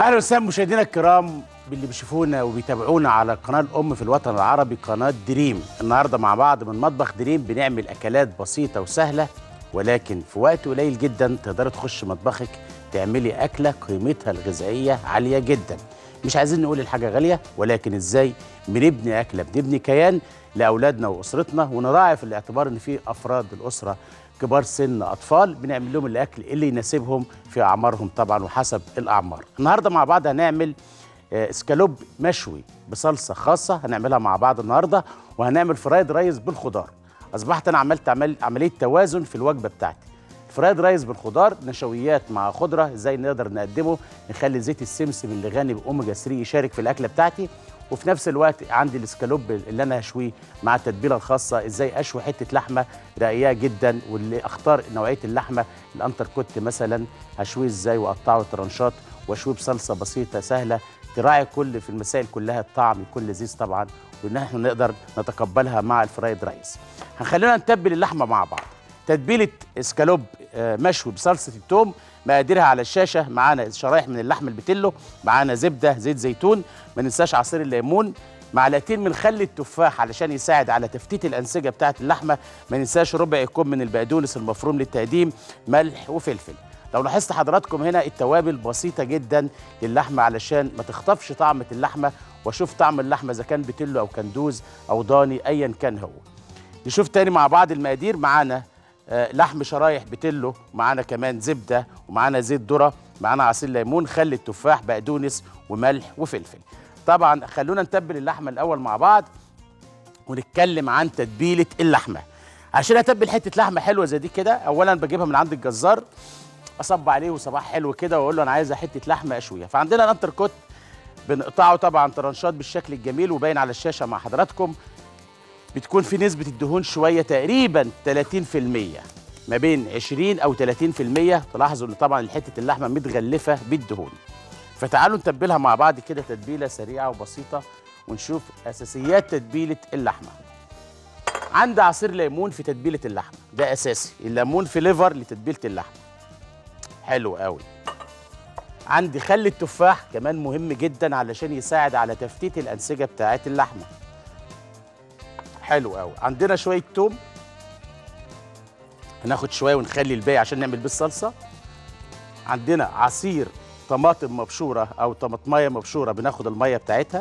اهلا وسهلا مشاهدينا الكرام باللي بيشوفونا وبيتابعونا على القناه الام في الوطن العربي قناه دريم النهارده مع بعض من مطبخ دريم بنعمل اكلات بسيطه وسهله ولكن في وقت قليل جدا تقدري تخش مطبخك تعملي اكله قيمتها الغذائيه عاليه جدا مش عايزين نقول الحاجه غاليه ولكن ازاي بنبني اكله بنبني كيان لاولادنا واسرتنا ونراعي في الاعتبار ان في افراد الاسره كبار سن اطفال بنعمل لهم الاكل اللي يناسبهم في اعمارهم طبعا وحسب الاعمار النهارده مع بعض هنعمل آه، اسكالوب مشوي بصلصه خاصه هنعملها مع بعض النهارده وهنعمل فرايد رايز بالخضار اصبحت انا عملت عمل عمليه توازن في الوجبه بتاعتي فرايد رايز بالخضار نشويات مع خضره ازاي نقدر نقدمه نخلي زيت السمسم اللي غني باوميجا 3 يشارك في الاكله بتاعتي وفي نفس الوقت عندي الاسكالوب اللي انا هشويه مع التتبيله الخاصه ازاي اشوي حته لحمه رقيقه جدا واللي اختار نوعيه اللحمه الانتركوت مثلا هشويه ازاي واقطعه ترانشات واشويه بصلصه بسيطه سهله تراعي كل في المسائل كلها الطعم يكون لذيذ طبعا وان احنا نقدر نتقبلها مع الفرايد رايس هنخلينا نتبل اللحمه مع بعض تتبيله اسكالوب آه، مشوي بصلصه الثوم مقاديرها على الشاشه معانا شرايح من اللحم البتلو معانا زبده زيت زيتون ما ننساش عصير الليمون معلقتين من خل التفاح علشان يساعد على تفتيت الانسجه بتاعه اللحمه ما ننساش ربع كوب من البقدونس المفروم للتقديم ملح وفلفل لو لاحظت حضراتكم هنا التوابل بسيطه جدا للحمه علشان ما تخطفش طعمه اللحمه واشوف طعم اللحمه اذا كان بتلو او كندوز او ضاني ايا كان هو نشوف تاني مع بعض المقادير معانا آه، لحم شرايح بتلو معانا كمان زبده ومعانا زيت ذره معانا عصير ليمون خل التفاح بقدونس وملح وفلفل طبعا خلونا نتبل اللحمه الاول مع بعض ونتكلم عن تتبيله اللحمه عشان اتبل حته لحمه حلوه زي دي كده اولا بجيبها من عند الجزار اصب عليه وصباح حلو كده واقول له انا عايزه حته لحمه اشويها فعندنا الانتركوت بنقطعه طبعا ترانشات بالشكل الجميل وباين على الشاشه مع حضراتكم بتكون في نسبة الدهون شوية تقريبا 30% ما بين 20 أو 30% تلاحظوا إن طبعا حتة اللحمة متغلفة بالدهون فتعالوا نتبلها مع بعض كده تتبيلة سريعة وبسيطة ونشوف أساسيات تتبيلة اللحمة عندي عصير ليمون في تتبيلة اللحمة ده أساسي الليمون في ليفر لتتبيلة اللحمة حلو قوي عندي خل التفاح كمان مهم جدا علشان يساعد على تفتيت الأنسجة بتاعت اللحمة حلو قوي عندنا شويه توم هناخد شويه ونخلي الباقي عشان نعمل بيه الصلصه عندنا عصير طماطم مبشوره او طماطمايه مبشوره بناخد الميه بتاعتها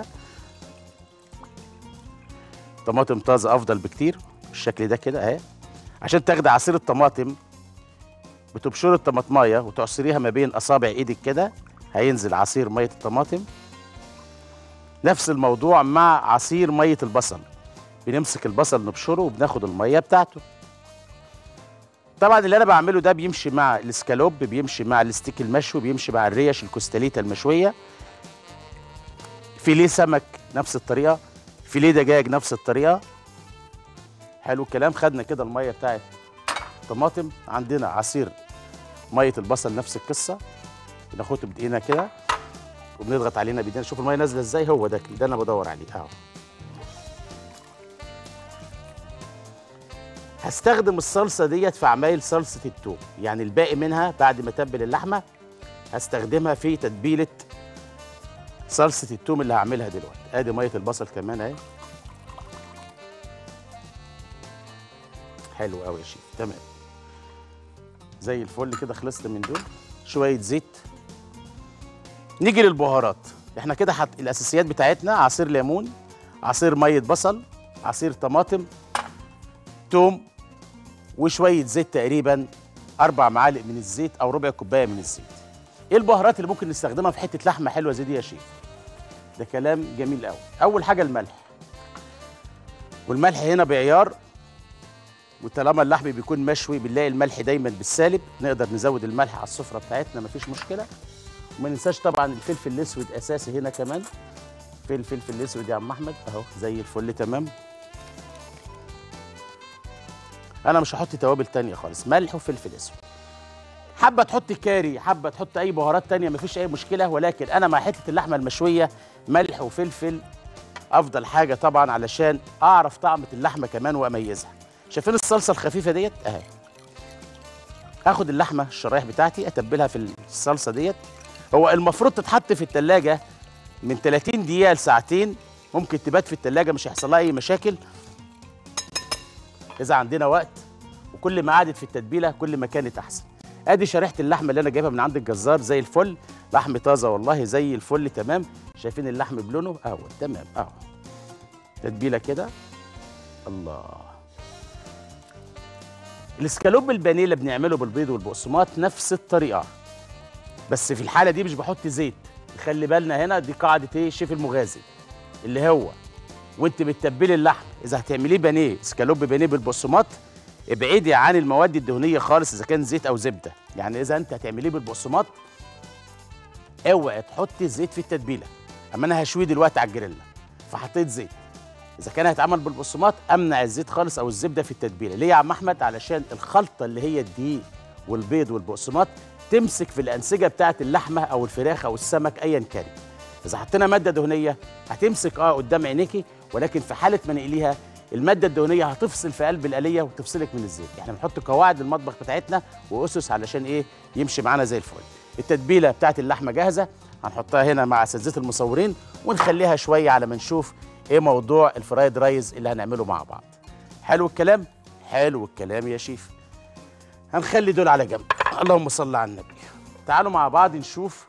طماطم طازه افضل بكتير بالشكل ده كده اهي عشان تاخدي عصير الطماطم بتبشري الطماطمايه وتعصريها ما بين اصابع ايدك كده هينزل عصير ميه الطماطم نفس الموضوع مع عصير ميه البصل بنمسك البصل نبشره وبناخد الميه بتاعته طبعا اللي انا بعمله ده بيمشي مع الاسكالوب بيمشي مع الستيك المشوي بيمشي مع الريش الكوستاليتا المشويه فيليه سمك نفس الطريقه فيليه دجاج نفس الطريقه حلو الكلام خدنا كده الميه بتاعت طماطم عندنا عصير ميه البصل نفس القصه بناخده بايدينا كده وبنضغط علينا بايدينا شوف الميه نازله ازاي هو ده ده انا بدور عليه اهو هستخدم الصلصه ديت في عمايل صلصه التوم يعني الباقي منها بعد ما اتبل اللحمه هستخدمها في تتبيله صلصه التوم اللي هعملها دلوقتي ادي ميه البصل كمان اهي حلو قوي يا شيخ تمام زي الفل كده خلصت من دول شويه زيت نيجي للبهارات احنا كده حط الاساسيات بتاعتنا عصير ليمون عصير ميه بصل عصير طماطم توم وشويه زيت تقريبا اربع معالق من الزيت او ربع كوبايه من الزيت ايه البهارات اللي ممكن نستخدمها في حته لحمه حلوه زي دي يا شيف ده كلام جميل قوي اول حاجه الملح والملح هنا بعيار وطالما اللحم بيكون مشوي بنلاقي الملح دايما بالسالب نقدر نزود الملح على السفره بتاعتنا مفيش مشكله وما ننساش طبعا الفلفل الاسود اساسي هنا كمان فين الفلفل الاسود يا عم احمد اهو زي الفل تمام انا مش هحط توابل تانية خالص ملح وفلفل اسود حابه تحط كاري حابه تحط اي بهارات تانية مفيش اي مشكله ولكن انا مع حته اللحمه المشويه ملح وفلفل افضل حاجه طبعا علشان اعرف طعمه اللحمه كمان واميزها شايفين الصلصه الخفيفه ديت اهي هاخد اللحمه الشرايح بتاعتي اتبلها في الصلصه ديت هو المفروض تتحط في التلاجة من 30 دقيقة لساعتين ممكن تبات في التلاجة مش هيحصل لها أي مشاكل إذا عندنا وقت وكل ما قعدت في التتبيلة كل ما كانت أحسن ادي شريحه اللحمه اللي انا جايبها من عند الجزار زي الفل لحم طازه والله زي الفل تمام شايفين اللحم بلونه اهو تمام اهو تتبيله كده الله الاسكالوب البانيه اللي بنعمله بالبيض والبقسماط نفس الطريقه بس في الحاله دي مش بحط زيت خلي بالنا هنا دي قاعده ايه الشيف المغازي اللي هو وانت بتتبلي اللحم اذا هتعمليه بانيه اسكالوب بانيه بالبقسماط ابعدي عن المواد الدهنيه خالص اذا كان زيت او زبده يعني اذا انت هتعمليه بالبقسماط اوعي تحطي زيت في التتبيله اما انا هشويه دلوقتي على الجريلا فحطيت زيت اذا كان هيتعمل بالبقسماط امنع الزيت خالص او الزبده في التتبيله ليه يا عم احمد علشان الخلطه اللي هي الدقيق والبيض والبقسماط تمسك في الانسجه بتاعه اللحمه او الفراخ او السمك ايا كان اذا حطينا ماده دهنيه هتمسك اه قدام عينيكي ولكن في حاله ما نقليها الماده الدهنيه هتفصل في قلب الاليه وتفصلك من الزيت احنا بنحط قواعد المطبخ بتاعتنا واسس علشان ايه يمشي معانا زي الفل التتبيله بتاعت اللحمه جاهزه هنحطها هنا مع اساتذه المصورين ونخليها شويه على ما نشوف ايه موضوع الفرايد رايز اللي هنعمله مع بعض حلو الكلام حلو الكلام يا شيف هنخلي دول على جنب اللهم صل على النبي تعالوا مع بعض نشوف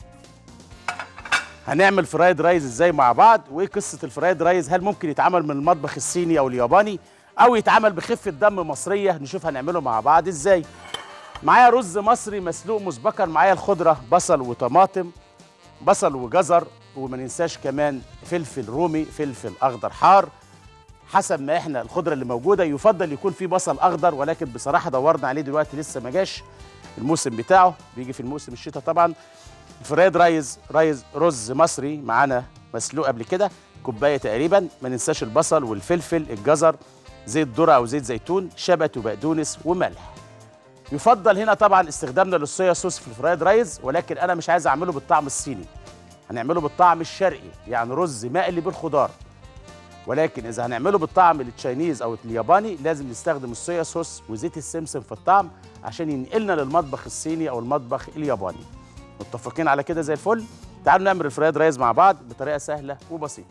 هنعمل فرايد رايز ازاي مع بعض وايه قصه الفرايد رايز هل ممكن يتعمل من المطبخ الصيني او الياباني او يتعمل بخفه دم مصريه نشوف هنعمله مع بعض ازاي معايا رز مصري مسلوق مسبقا معايا الخضره بصل وطماطم بصل وجزر وما ننساش كمان فلفل رومي فلفل اخضر حار حسب ما احنا الخضره اللي موجوده يفضل يكون في بصل اخضر ولكن بصراحه دورنا عليه دلوقتي لسه ما جاش الموسم بتاعه بيجي في الموسم الشتاء طبعا الفرايد رايز رايز رز مصري معانا مسلوق قبل كده كوبايه تقريبا ما ننساش البصل والفلفل الجزر زيت ذره او زيت زيتون شبت وبقدونس وملح يفضل هنا طبعا استخدامنا للصويا صوص في الفرايد رايز ولكن انا مش عايز اعمله بالطعم الصيني هنعمله بالطعم الشرقي يعني رز مقلي بالخضار ولكن اذا هنعمله بالطعم التشاينيز او الياباني لازم نستخدم الصويا صوص وزيت السمسم في الطعم عشان ينقلنا للمطبخ الصيني او المطبخ الياباني متفقين على كده زي الفل تعالوا نعمل الفرايد رايز مع بعض بطريقه سهله وبسيطه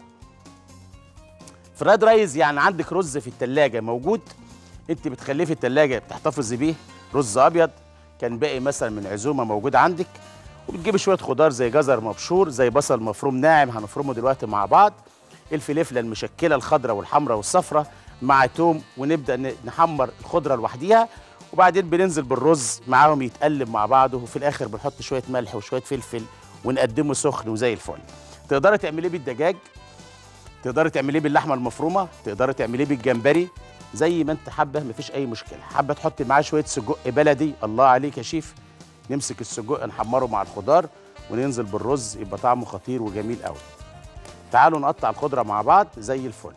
فرايد رايز يعني عندك رز في التلاجة موجود انت بتخليه في التلاجة بتحتفظي بيه رز ابيض كان باقي مثلا من عزومه موجود عندك وبتجيبي شويه خضار زي جزر مبشور زي بصل مفروم ناعم هنفرمه دلوقتي مع بعض الفلفله المشكله الخضراء والحمراء والصفراء مع توم ونبدا نحمر الخضره لوحديها وبعدين بننزل بالرز معاهم يتقلب مع بعضه وفي الاخر بنحط شويه ملح وشويه فلفل ونقدمه سخن وزي الفل تقدري تعمليه بالدجاج تقدري تعمليه باللحمه المفرومه تقدري تعمليه بالجمبري زي ما انت حابه مفيش اي مشكله حابه تحطي معاه شويه سجق بلدي الله عليك يا شيف نمسك السجق نحمره مع الخضار وننزل بالرز يبقى طعمه خطير وجميل قوي تعالوا نقطع الخضره مع بعض زي الفل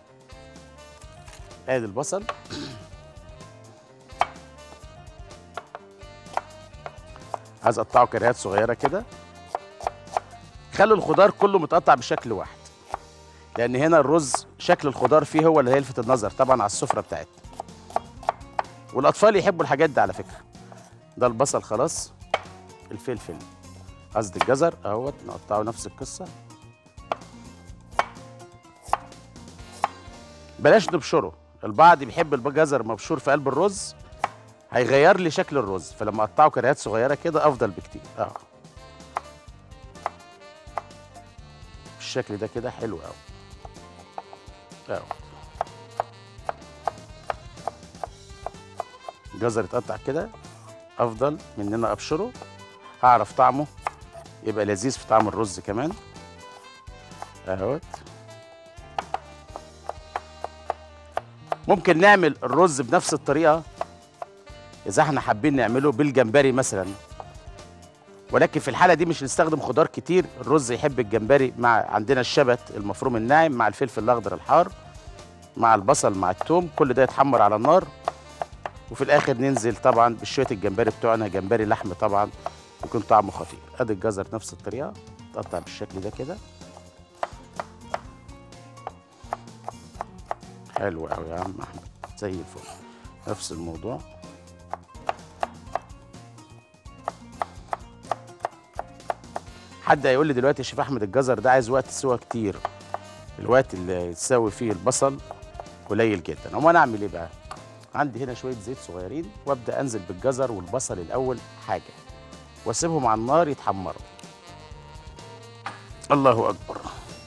ادي البصل عايز اقطعه كريهات صغيره كده خلوا الخضار كله متقطع بشكل واحد لان هنا الرز شكل الخضار فيه هو اللي هيلفت النظر طبعا على السفره بتاعتنا والاطفال يحبوا الحاجات دي على فكره ده البصل خلاص الفلفل قصدي الجزر اهوت نقطعه نفس القصه بلاش نبشره البعض بيحب الجزر مبشور في قلب الرز هيغير لي شكل الرز فلما اقطعه كريهات صغيره كده افضل بكتير اه بالشكل ده كده حلو قوي اه الجزر يتقطع كده افضل من ان انا ابشره هعرف طعمه يبقى لذيذ في طعم الرز كمان اهوت ممكن نعمل الرز بنفس الطريقه اذا احنا حابين نعمله بالجمبري مثلا ولكن في الحاله دي مش نستخدم خضار كتير الرز يحب الجمبري مع عندنا الشبت المفروم الناعم مع الفلفل الاخضر الحار مع البصل مع الثوم كل ده يتحمر على النار وفي الاخر ننزل طبعا بشويه الجمبري بتوعنا جمبري لحم طبعا يكون طعمه خطير ادي الجزر نفس الطريقه تقطع بالشكل ده كده حلو قوي يا عم احمد زي الفل نفس الموضوع حد هيقول لي دلوقتي يا شيف احمد الجزر ده عايز وقت سوا كتير الوقت اللي تسوي فيه البصل قليل جدا امال انا اعمل ايه بقى عندي هنا شويه زيت صغيرين وابدا انزل بالجزر والبصل الاول حاجه واسيبهم على النار يتحمروا الله اكبر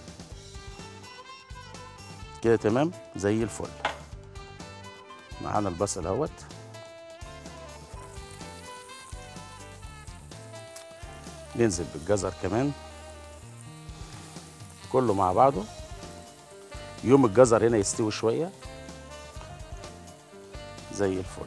كده تمام زي الفل معانا البصل اهوت ننزل بالجزر كمان كله مع بعضه يوم الجزر هنا يستوي شويه زي الفل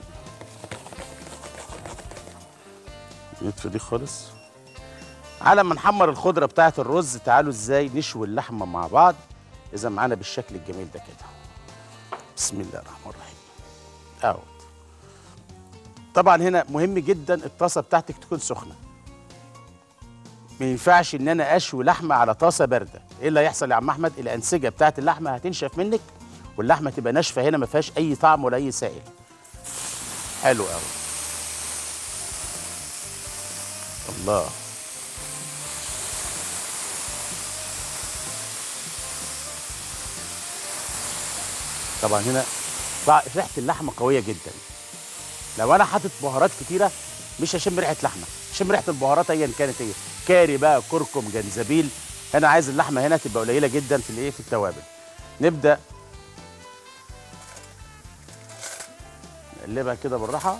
نطفي دي خالص على ما نحمر الخضره بتاعه الرز تعالوا ازاي نشوي اللحمه مع بعض اذا معانا بالشكل الجميل ده كده بسم الله الرحمن الرحيم اهوت طبعا هنا مهم جدا الطاسه بتاعتك تكون سخنه ما ينفعش ان انا اشوي لحمه على طاسه بارده ايه اللي هيحصل يا عم احمد الانسجه بتاعت اللحمه هتنشف منك واللحمه تبقى ناشفه هنا ما فيهاش اي طعم ولا اي سائل حلو قوي الله طبعا هنا طع- ريحه اللحمه قويه جدا لو انا حاطط بهارات كتيره مش هشم ريحه لحمه هشم ريحه البهارات ايا كانت هي كاري بقى كركم جنزبيل انا عايز اللحمه هنا تبقى قليله جدا في الايه في التوابل نبدا نقلبها كده بالراحه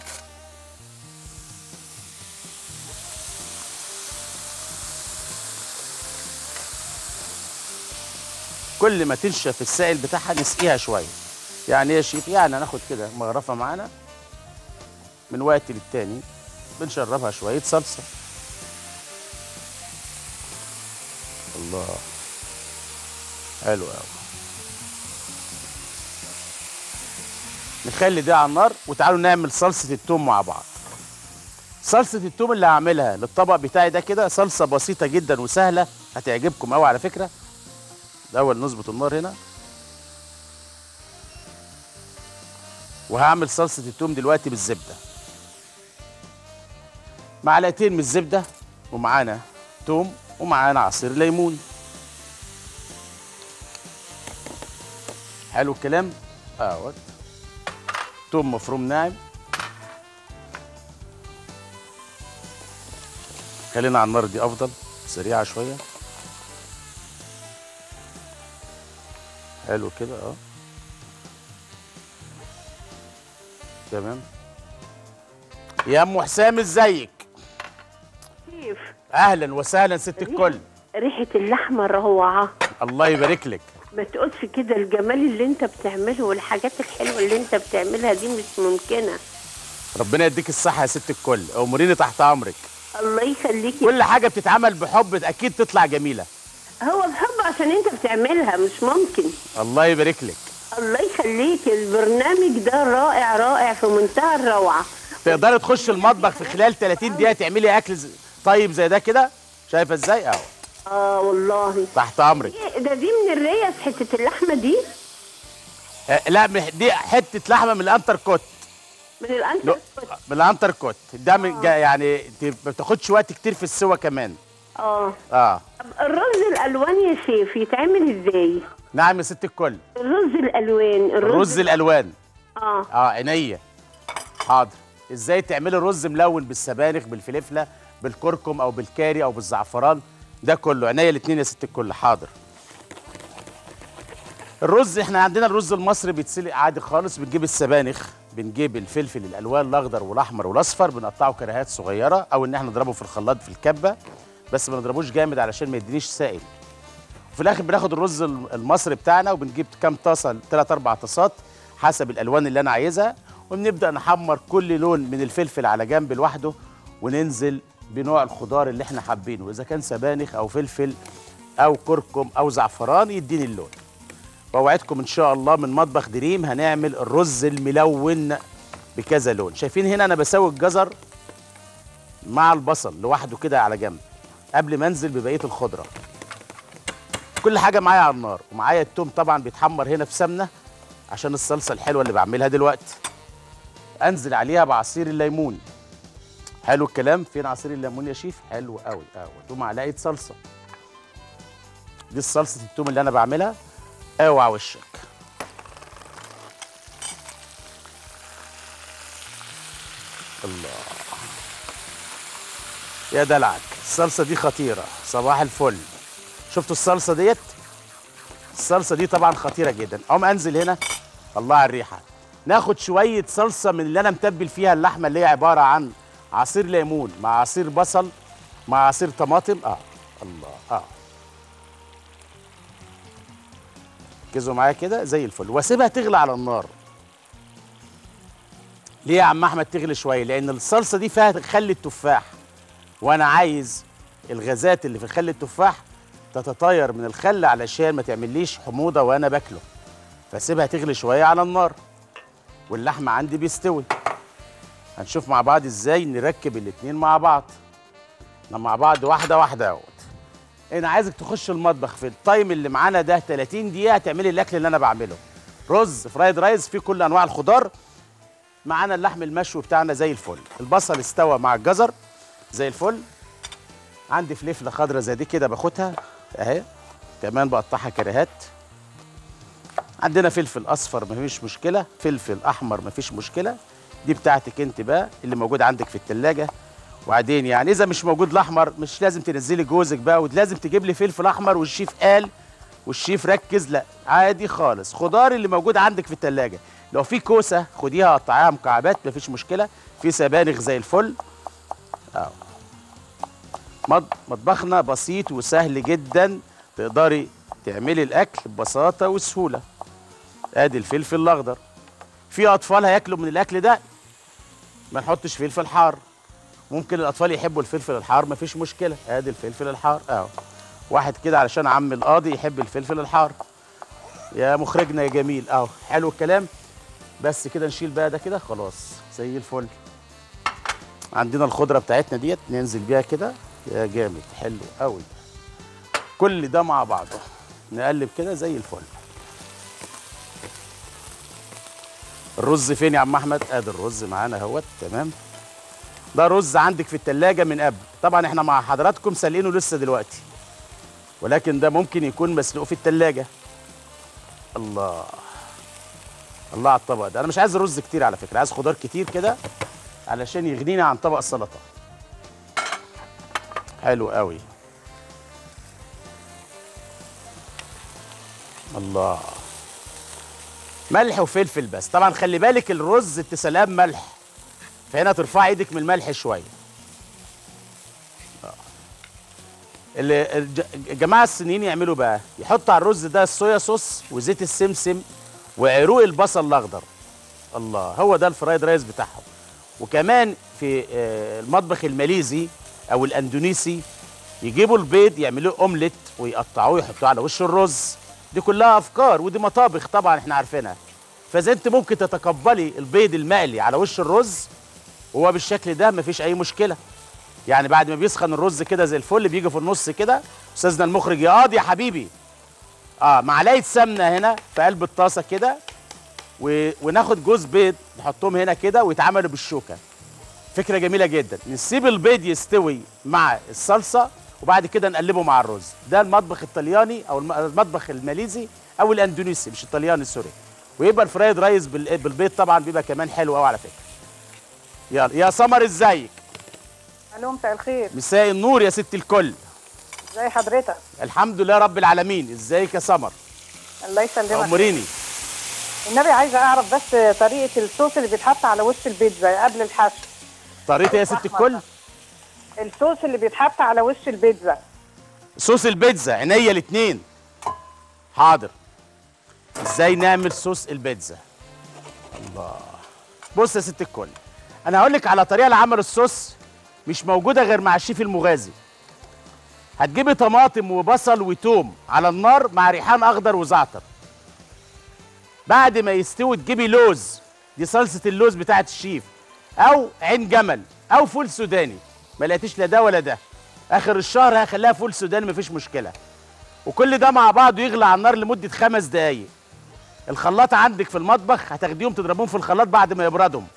كل ما تنشف السائل بتاعها نسقيها شويه يعني ايه يا شيف يعني هناخد كده مغرفه معانا من وقت للتاني بنشربها شويه صلصه الله حلو قوي نخلي ده على النار وتعالوا نعمل صلصه التوم مع بعض صلصه التوم اللي هعملها للطبق بتاعي ده كده صلصه بسيطه جدا وسهله هتعجبكم قوي على فكره الاول نظبط النار هنا وهعمل صلصه التوم دلوقتي بالزبده معلقتين من الزبده ومعانا توم ومعانا عصير ليمون حلو الكلام اهوت توم مفروم ناعم خلينا على النار دي افضل سريعه شويه حلو كده اه تمام يا ام حسام ازيك كيف اهلا وسهلا ست الكل ريحة اللحمة روعة الله يبارك لك ما تقولش كده الجمال اللي انت بتعمله والحاجات الحلوة اللي انت بتعملها دي مش ممكنة ربنا يديك الصحه يا ست الكل اموريني تحت امرك الله يخليك كل حاجه بتتعمل بحب اكيد تطلع جميله هو بحب عشان انت بتعملها مش ممكن الله يبارك لك الله يخليك البرنامج ده رائع رائع في منتهى الروعة تقدري تخش المطبخ في خلال 30 دقيقه تعملي اكل ز- طيب زي ده كده شايفه ازاي اهو اه والله تحت امرك إيه ده دي من الريس حتة اللحمة دي آه، لا مح- دي حته لحمه من الانتر كوت من الأنت لا، من الانتر كوت ده من جا- يعني ت- ما بتاخدش وقت كتير في السوا كمان اه اه طب الرز الألوان يا شيف يتعمل ازاي؟ نعم يا ست الكل الرز الألوان الرز الالوان اه اه عينيا حاضر ازاي تعملي رز ملون بالسبانخ بالفلفله بالكركم او بالكاري او بالزعفران ده كله عينيا الاثنين يا ست الكل حاضر الرز احنا عندنا الرز المصري بيتسلق عادي خالص بنجيب السبانخ بنجيب الفلفل الالوان الاخضر والاحمر والاصفر بنقطعه كرهات صغيره او ان احنا نضربه في الخلاط في الكبه بس ما نضربوش جامد علشان ما يدينيش سائل وفي الاخر بناخد الرز الم- المصري بتاعنا وبنجيب كام طاسه ثلاث اربع طاسات حسب الالوان اللي انا عايزها وبنبدا نحمر كل لون من الفلفل على جنب لوحده وننزل بنوع الخضار اللي احنا حابينه اذا كان سبانخ او فلفل او كركم او زعفران يديني اللون واوعدكم ان شاء الله من مطبخ دريم هنعمل الرز الملون بكذا لون شايفين هنا انا بسوي الجزر مع البصل لوحده كده على جنب قبل ما انزل ببقيه الخضره كل حاجه معايا على النار ومعايا التوم طبعا بيتحمر هنا في سمنه عشان الصلصه الحلوه اللي بعملها دلوقتي انزل عليها بعصير الليمون حلو الكلام فين عصير الليمون يا شيف حلو قوي قوي ومعلقه صلصه دي الصلصه التوم اللي انا بعملها اوعى وشك الله يا دلعك الصلصه دي خطيره صباح الفل شفتوا الصلصه ديت الصلصه دي طبعا خطيره جدا اقوم انزل هنا الله على الريحه ناخد شويه صلصه من اللي انا متبل فيها اللحمه اللي هي عباره عن عصير ليمون مع عصير بصل مع عصير طماطم اه الله اه ركزوا معايا كده زي الفل واسيبها تغلي على النار ليه يا عم احمد تغلي شويه لان الصلصه دي فيها خل التفاح وانا عايز الغازات اللي في خل التفاح تتطاير من الخل علشان ما تعمليش حموضه وانا باكله فاسيبها تغلي شويه على النار واللحمه عندي بيستوي هنشوف مع بعض ازاي نركب الاتنين مع بعض احنا مع بعض واحده واحده اهوت انا عايزك تخش المطبخ في التايم اللي معانا ده 30 دقيقه تعملي الاكل اللي انا بعمله رز فرايد رايز فيه كل انواع الخضار معانا اللحم المشوي بتاعنا زي الفل البصل استوى مع الجزر زي الفل عندي فلفله خضراء زي دي كده باخدها اهي كمان بقطعها كريهات عندنا فلفل اصفر مفيش مشكله فلفل احمر مفيش مشكله دي بتاعتك انت بقى اللي موجود عندك في التلاجة وبعدين يعني اذا مش موجود الاحمر مش لازم تنزلي جوزك بقى ولازم تجيب لي فلفل احمر والشيف قال والشيف ركز لا عادي خالص خضار اللي موجود عندك في التلاجة لو في كوسه خديها قطعيها مكعبات مفيش مشكله في سبانخ زي الفل اهو مط- مطبخنا بسيط وسهل جدا تقدري تعملي الاكل ببساطه وسهوله ادي الفلفل الاخضر في اطفال هياكلوا من الاكل ده ما نحطش فلفل حار ممكن الاطفال يحبوا الفلفل الحار مفيش مشكله ادي الفلفل الحار اهو واحد كده علشان عم القاضي يحب الفلفل الحار يا مخرجنا يا جميل اهو حلو الكلام بس كده نشيل بقى ده كده خلاص زي الفل عندنا الخضره بتاعتنا ديت ننزل بيها كده يا جامد حلو قوي كل ده مع بعضه نقلب كده زي الفل الرز فين يا عم احمد ادي الرز معانا اهوت تمام ده رز عندك في التلاجة من قبل طبعا احنا مع حضراتكم سالقينه لسه دلوقتي ولكن ده ممكن يكون مسلوق في التلاجة الله الله على الطبق ده انا مش عايز رز كتير على فكره عايز خضار كتير كده علشان يغنينا عن طبق السلطه حلو قوي الله ملح وفلفل بس طبعا خلي بالك الرز اتسلام ملح فهنا ترفع ايدك من الملح شويه آه. اللي الج- الجماعه الصينيين يعملوا بقى يحطوا على الرز ده الصويا صوص وزيت السمسم وعروق البصل الاخضر الله هو ده الفرايد رايس بتاعهم وكمان في آه، المطبخ الماليزي او الاندونيسي يجيبوا البيض يعملوه اومليت ويقطعوه يحطوه على وش الرز دي كلها افكار ودي مطابخ طبعا احنا عارفينها فاذا انت ممكن تتقبلي البيض المقلي على وش الرز وهو بالشكل ده مفيش اي مشكله يعني بعد ما بيسخن الرز كده زي الفل بيجي في النص كده استاذنا المخرج يا قاضي يا حبيبي اه معلقه سمنه هنا في قلب الطاسه كده و... وناخد جوز بيض نحطهم هنا كده ويتعملوا بالشوكه فكره جميله جدا نسيب البيض يستوي مع الصلصه وبعد كده نقلبه مع الرز ده المطبخ الطلياني او الم- المطبخ الماليزي او الاندونيسي مش الطلياني سوري ويبقى الفرايد رايز بال- بالبيض طبعا بيبقى كمان حلو قوي على فكره يلا يا سمر ازيك الو مساء الخير مساء النور يا ست الكل ازي حضرتك الحمد لله رب العالمين ازيك يا سمر الله يسلمك اموريني النبي عايزه اعرف بس طريقه الصوص اللي بيتحط على وش البيتزا قبل الحشو طريقتي إيه يا ست الكل الصوص اللي بيتحط على وش البيتزا صوص البيتزا عينيا الاتنين حاضر ازاي نعمل صوص البيتزا الله بص يا ست الكل انا هقول لك على طريقه لعمل الصوص مش موجوده غير مع الشيف المغازي هتجيبي طماطم وبصل وتوم على النار مع ريحان اخضر وزعتر بعد ما يستوي تجيبي لوز دي صلصه اللوز بتاعت الشيف او عين جمل او فول سوداني ما لقيتيش لا ده ولا ده اخر الشهر هخليها فول سوداني مفيش مشكله وكل ده مع بعض يغلى على النار لمده خمس دقايق الخلاط عندك في المطبخ هتاخديهم تضربوهم في الخلاط بعد ما يبردهم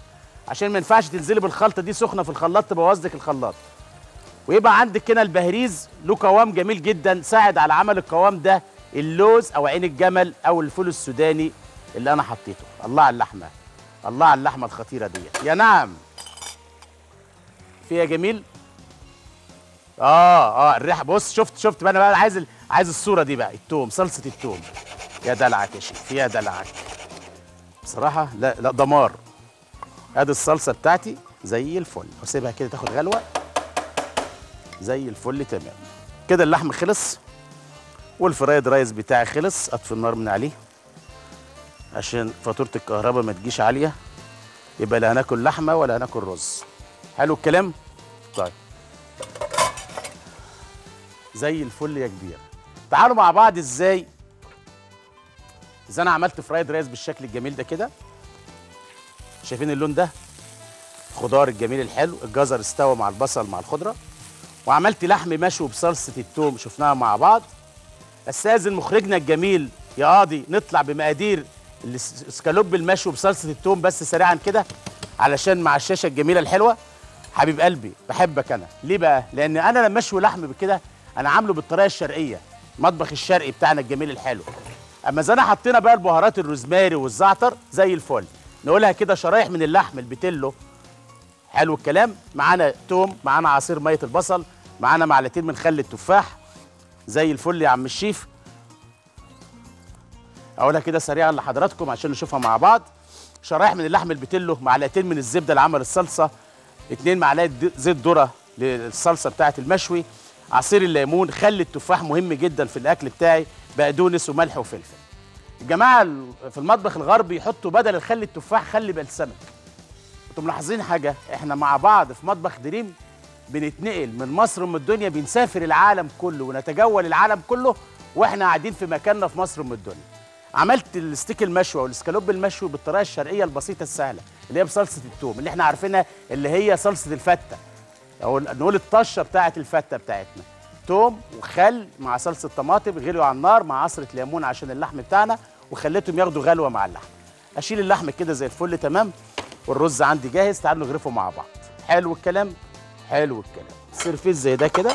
عشان ما ينفعش تنزلي بالخلطه دي سخنه في الخلاط تبوظ لك الخلاط ويبقى عندك هنا البهريز له قوام جميل جدا ساعد على عمل القوام ده اللوز او عين الجمل او الفول السوداني اللي انا حطيته الله على اللحمه الله على اللحمه الخطيره ديت يا نعم فيها جميل اه اه الريحه بص شفت شفت بقى انا بقى عايز ال- عايز الصوره دي بقى التوم صلصه التوم يا دلعك يا شيخ يا دلعك بصراحه لا لا دمار ادي الصلصه بتاعتي زي الفل واسيبها كده تاخد غلوه زي الفل تمام كده اللحم خلص والفرايد رايز بتاعي خلص اطفي النار من عليه عشان فاتوره الكهرباء ما تجيش عاليه يبقى لا هناكل لحمه ولا هناكل رز حلو الكلام طيب زي الفل يا كبير تعالوا مع بعض ازاي اذا انا عملت فرايد رايز بالشكل الجميل ده كده شايفين اللون ده الخضار الجميل الحلو الجزر استوى مع البصل مع الخضره وعملت لحم مشوي بصلصه التوم شفناها مع بعض استاذن مخرجنا الجميل يا قاضي نطلع بمقادير الاسكالوب المشوي بصلصه التوم بس سريعا كده علشان مع الشاشه الجميله الحلوه حبيب قلبي بحبك انا ليه بقى لان انا لما اشوي لحم بكده انا عامله بالطريقه الشرقيه المطبخ الشرقي بتاعنا الجميل الحلو اما اذا انا حطينا بقى البهارات الروزماري والزعتر زي الفل نقولها كده شرايح من اللحم البتلو حلو الكلام معانا توم معانا عصير ميه البصل معانا معلقتين من خل التفاح زي الفل يا عم الشيف اقولها كده سريعا لحضراتكم عشان نشوفها مع بعض شرايح من اللحم البتلو معلقتين من الزبده لعمل الصلصه اتنين معلقه د- زيت ذره للصلصه بتاعه المشوي عصير الليمون خل التفاح مهم جدا في الاكل بتاعي بقدونس وملح وفلفل الجماعه ال- في المطبخ الغربي يحطوا بدل الخل التفاح خل بلسمك انتم ملاحظين حاجه احنا مع بعض في مطبخ دريم بنتنقل من مصر ام الدنيا بنسافر العالم كله ونتجول العالم كله واحنا قاعدين في مكاننا في مصر ام الدنيا عملت الستيك المشوي والاسكالوب المشوي بالطريقه الشرقيه البسيطه السهله اللي هي بصلصه التوم اللي احنا عارفينها اللي هي صلصه الفته او نقول الطشه بتاعه الفته بتاعتنا توم وخل مع صلصه طماطم غليوا على النار مع عصره ليمون عشان اللحم بتاعنا وخليتهم ياخدوا غلوه مع اللحم اشيل اللحم كده زي الفل تمام والرز عندي جاهز تعالوا نغرفه مع بعض حلو الكلام حلو الكلام سيرفيس زي ده كده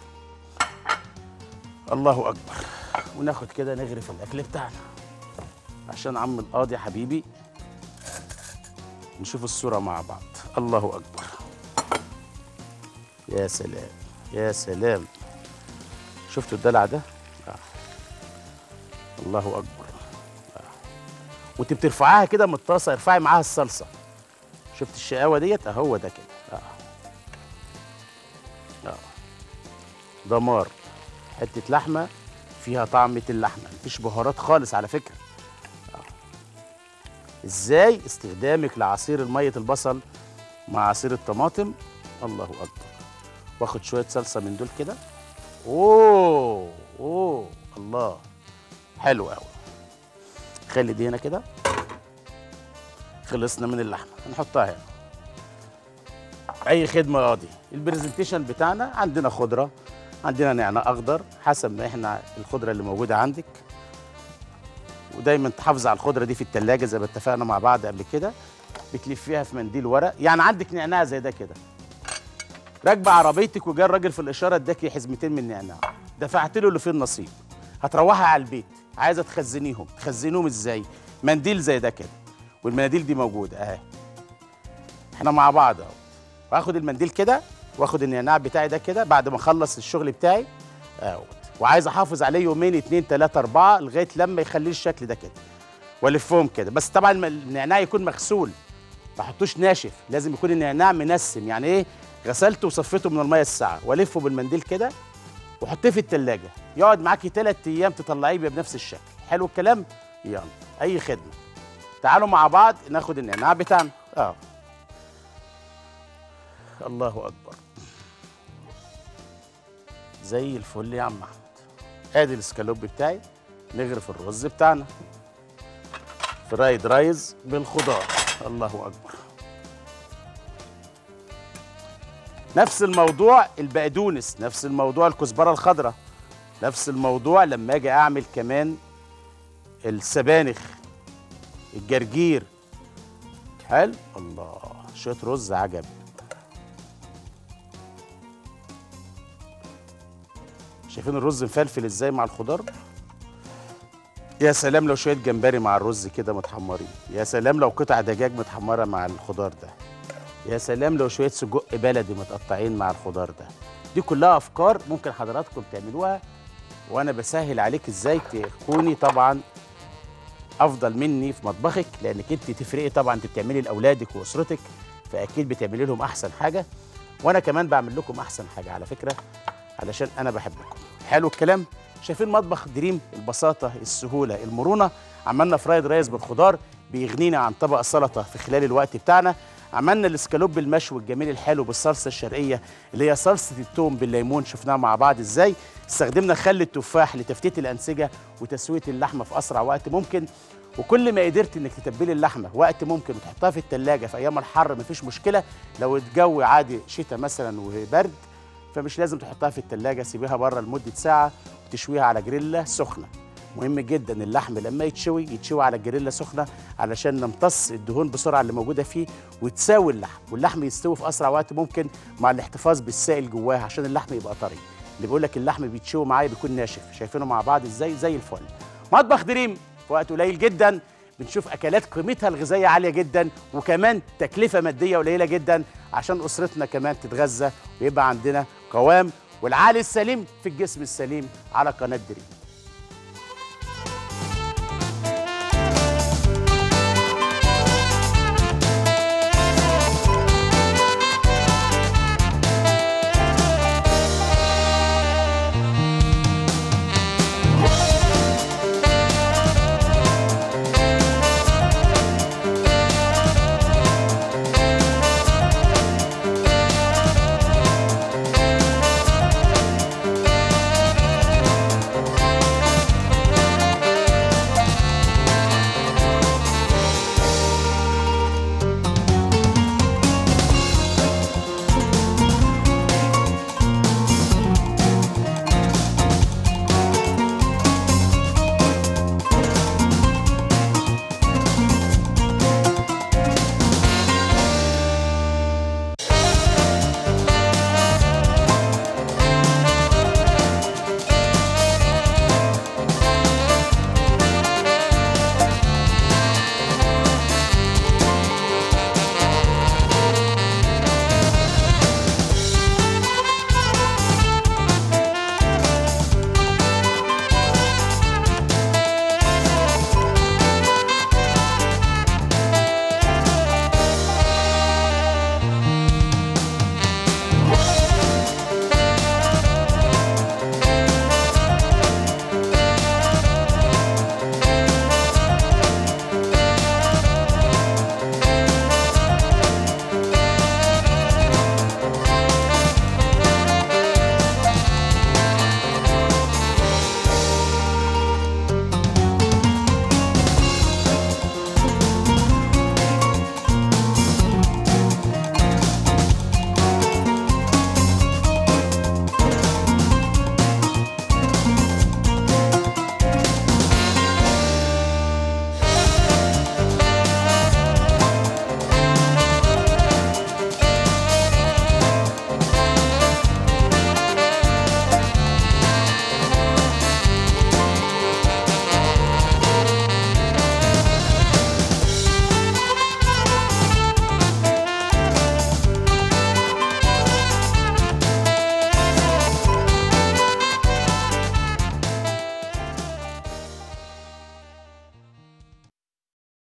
الله اكبر وناخد كده نغرف الاكل بتاعنا عشان عم القاضي حبيبي نشوف الصوره مع بعض الله اكبر يا سلام يا سلام شفتوا الدلع ده آه. الله اكبر آه. وانت بترفعيها كده من الطاسه ارفعي معاها الصلصه شفت الشقاوه ديت اهو ده كده اه اه دمار حته لحمه فيها طعمه اللحمه مفيش بهارات خالص على فكره آه. ازاي استخدامك لعصير ميه البصل مع عصير الطماطم الله اكبر واخد شويه صلصه من دول كده اوه اوه الله حلو قوي خلي دي هنا كده خلصنا من اللحمه هنحطها هنا اي خدمه قاضي البرزنتيشن بتاعنا عندنا خضره عندنا نعناع اخضر حسب ما احنا الخضره اللي موجوده عندك ودايما تحافظ على الخضره دي في التلاجة زي ما اتفقنا مع بعض قبل كده بتلفيها في منديل ورق يعني عندك نعناع زي ده كده راكبه عربيتك وجا الراجل في الاشاره اداكي حزمتين من نعناع دفعت له اللي فيه النصيب هتروحي على البيت عايزه تخزنيهم تخزنيهم ازاي منديل زي ده كده والمناديل دي موجوده اهي احنا مع بعض اهو واخد المنديل كده واخد النعناع بتاعي ده كده بعد ما اخلص الشغل بتاعي اهوت وعايز احافظ عليه يومين اتنين تلاته اربعه لغايه لما يخليه الشكل ده كده والفهم كده بس طبعا الم- النعناع يكون مغسول ما احطوش ناشف لازم يكون النعناع منسم يعني ايه غسلته وصفيته من الميه الساقعه والفه بالمنديل كده وحطيه في التلاجة يقعد معاكي ثلاث ايام تطلعيه يبقى بنفس الشكل حلو الكلام يلا اي خدمه تعالوا مع بعض ناخد النعناع بتاعنا اه الله اكبر زي الفل يا عم احمد ادي الاسكالوب بتاعي نغرف الرز بتاعنا فرايد رايز بالخضار الله اكبر نفس الموضوع البقدونس نفس الموضوع الكزبره الخضراء نفس الموضوع لما اجي اعمل كمان السبانخ الجرجير حلو الله شويه رز عجب شايفين الرز مفلفل ازاي مع الخضار يا سلام لو شويه جمبري مع الرز كده متحمرين يا سلام لو قطع دجاج متحمره مع الخضار ده يا سلام لو شويه سجق بلدي متقطعين مع الخضار ده دي كلها افكار ممكن حضراتكم تعملوها وانا بسهل عليك ازاي تكوني طبعا افضل مني في مطبخك لانك انت تفرقي طبعا انت بتعملي لاولادك واسرتك فاكيد بتعملي لهم احسن حاجه وانا كمان بعمل لكم احسن حاجه على فكره علشان انا بحبكم حلو الكلام شايفين مطبخ دريم البساطه السهوله المرونه عملنا فرايد رايس بالخضار بيغنينا عن طبق السلطه في خلال الوقت بتاعنا عملنا الاسكالوب المشوي الجميل الحلو بالصلصه الشرقيه اللي هي صلصه التوم بالليمون شفناها مع بعض ازاي استخدمنا خل التفاح لتفتيت الانسجه وتسويه اللحمه في اسرع وقت ممكن وكل ما قدرت انك تتبلي اللحمه وقت ممكن وتحطها في الثلاجه في ايام الحر مفيش مشكله لو الجو عادي شتاء مثلا وبرد فمش لازم تحطها في الثلاجه سيبيها بره لمده ساعه وتشويها على جريلا سخنه مهم جدا اللحم لما يتشوي يتشوي على الجريلا سخنه علشان نمتص الدهون بسرعه اللي موجوده فيه وتساوي اللحم واللحم يستوي في اسرع وقت ممكن مع الاحتفاظ بالسائل جواه عشان اللحم يبقى طري اللي بيقول لك اللحم بيتشوي معايا بيكون ناشف شايفينه مع بعض ازاي زي الفل مطبخ دريم في وقت قليل جدا بنشوف اكلات قيمتها الغذائيه عاليه جدا وكمان تكلفه ماديه قليله جدا عشان اسرتنا كمان تتغذى ويبقى عندنا قوام والعقل السليم في الجسم السليم على قناه دريم